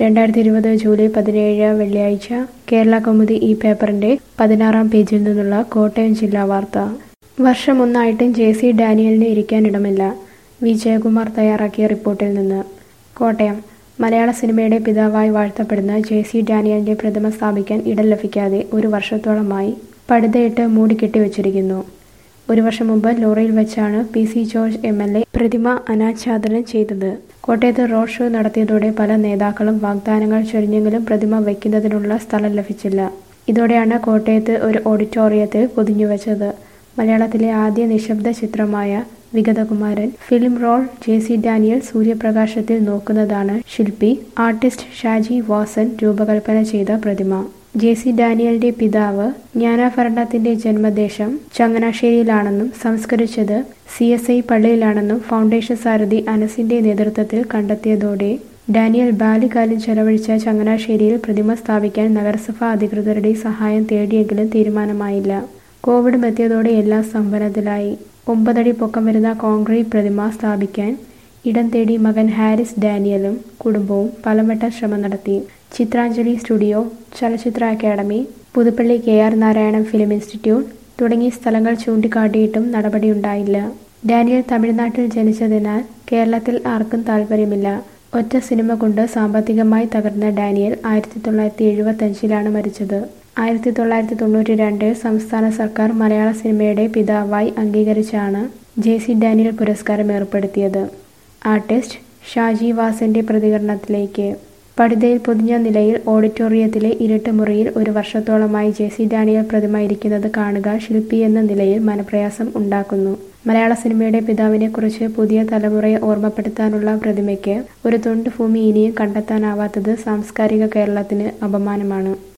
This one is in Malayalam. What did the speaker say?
രണ്ടായിരത്തി ഇരുപത് ജൂലൈ പതിനേഴ് വെള്ളിയാഴ്ച കേരള കൗമുദി ഈ പേപ്പറിന്റെ പതിനാറാം പേജിൽ നിന്നുള്ള കോട്ടയം ജില്ലാ വാർത്ത വർഷം ഒന്നായിട്ടും ജെ സി ഡാനിയലിന് ഇരിക്കാനിടമില്ല വി ജയകുമാർ തയ്യാറാക്കിയ റിപ്പോർട്ടിൽ നിന്ന് കോട്ടയം മലയാള സിനിമയുടെ പിതാവായി വാഴ്ത്തപ്പെടുന്ന ജെ സി ഡാനിയലിന്റെ പ്രതിമ സ്ഥാപിക്കാൻ ഇടം ലഭിക്കാതെ ഒരു വർഷത്തോളമായി പടുതയിട്ട് മൂടിക്കെട്ടി വച്ചിരിക്കുന്നു ഒരു വർഷം മുമ്പ് ലോറിയിൽ വെച്ചാണ് P C George M L A പ്രതിമ അനാച്ഛാദനം ചെയ്തത് കോട്ടയത്ത് റോഡ് ഷോ നടത്തിയതോടെ പല നേതാക്കളും വാഗ്ദാനങ്ങൾ ചൊരിഞ്ഞെങ്കിലും പ്രതിമ വയ്ക്കുന്നതിനുള്ള സ്ഥലം ലഭിച്ചില്ല ഇതോടെയാണ് കോട്ടയത്ത് ഒരു ഓഡിറ്റോറിയത്തിൽ പൊതിഞ്ഞുവെച്ചത് മലയാളത്തിലെ ആദ്യ നിശബ്ദ ചിത്രമായ Vigathakumaran film roll J C Daniel സൂര്യപ്രകാശത്തിൽ നോക്കുന്നതാണ് ശില്പി ആർട്ടിസ്റ്റ് ഷാജി വാസൻ രൂപകൽപ്പന ചെയ്ത പ്രതിമ ജെ സി ഡാനിയലിന്റെ പിതാവ് ജ്ഞാനാഭരണത്തിന്റെ ജന്മദേശം ചങ്ങനാശ്ശേരിയിലാണെന്നും സംസ്കരിച്ചത് സി എസ് ഐ പള്ളിയിലാണെന്നും ഫൗണ്ടേഷൻ സാരഥി അനസിന്റെ നേതൃത്വത്തിൽ കണ്ടെത്തിയതോടെ ഡാനിയൽ ബാല്യകാലം ചെലവഴിച്ച ചങ്ങനാശ്ശേരിയിൽ പ്രതിമ സ്ഥാപിക്കാൻ നഗരസഭാ അധികൃതരുടെ സഹായം തേടിയെങ്കിലും തീരുമാനമായില്ല കോവിഡും എത്തിയതോടെ എല്ലാം സ്തംഭനത്തിലായി ഒമ്പതടി പൊക്കം വരുന്ന കോൺക്രീറ്റ് പ്രതിമ സ്ഥാപിക്കാൻ ഇടം തേടി മകൻ ഹാരിസ് ഡാനിയലും കുടുംബവും പലവട്ടം ശ്രമം നടത്തി ചിത്രാഞ്ജലി സ്റ്റുഡിയോ ചലച്ചിത്ര academy Puthuppally K R Narayanan Film Institute തുടങ്ങിയ സ്ഥലങ്ങൾ ചൂണ്ടിക്കാട്ടിയിട്ടും നടപടിയുണ്ടായില്ല ഡാനിയൽ തമിഴ്നാട്ടിൽ ജനിച്ചതിനാൽ കേരളത്തിൽ ആർക്കും താല്പര്യമില്ല ഒറ്റ സിനിമ കൊണ്ട് സാമ്പത്തികമായി തകർന്ന ഡാനിയൽ ആയിരത്തി തൊള്ളായിരത്തി എഴുപത്തഞ്ചിലാണ് മരിച്ചത് ആയിരത്തി തൊള്ളായിരത്തി തൊണ്ണൂറ്റി രണ്ടിൽ സംസ്ഥാന സർക്കാർ മലയാള സിനിമയുടെ പിതാവായി അംഗീകരിച്ചാണ് ജെ സി ഡാനിയൽ പുരസ്കാരം ഏർപ്പെടുത്തിയത് ആർട്ടിസ്റ്റ് ഷാജി വാസന്റെ പ്രതികരണത്തിലേക്ക് പടുതയിൽ പൊതിഞ്ഞ നിലയിൽ ഓഡിറ്റോറിയത്തിലെ ഇരുട്ട് മുറിയിൽ ഒരു വർഷത്തോളമായി ജെ സി ഡാനിയൽ പ്രതിമ ഇരിക്കുന്നത് കാണുക ശില്പി എന്ന നിലയിൽ മനപ്രയാസം ഉണ്ടാക്കുന്നു മലയാള സിനിമയുടെ പിതാവിനെക്കുറിച്ച് പുതിയ തലമുറയെ ഓർമ്മപ്പെടുത്താനുള്ള പ്രതിമയ്ക്ക് ഒരു തുണ്ട് ഭൂമി ഇനിയും കണ്ടെത്താനാവാത്തത് സാംസ്കാരിക കേരളത്തിന് അപമാനമാണ്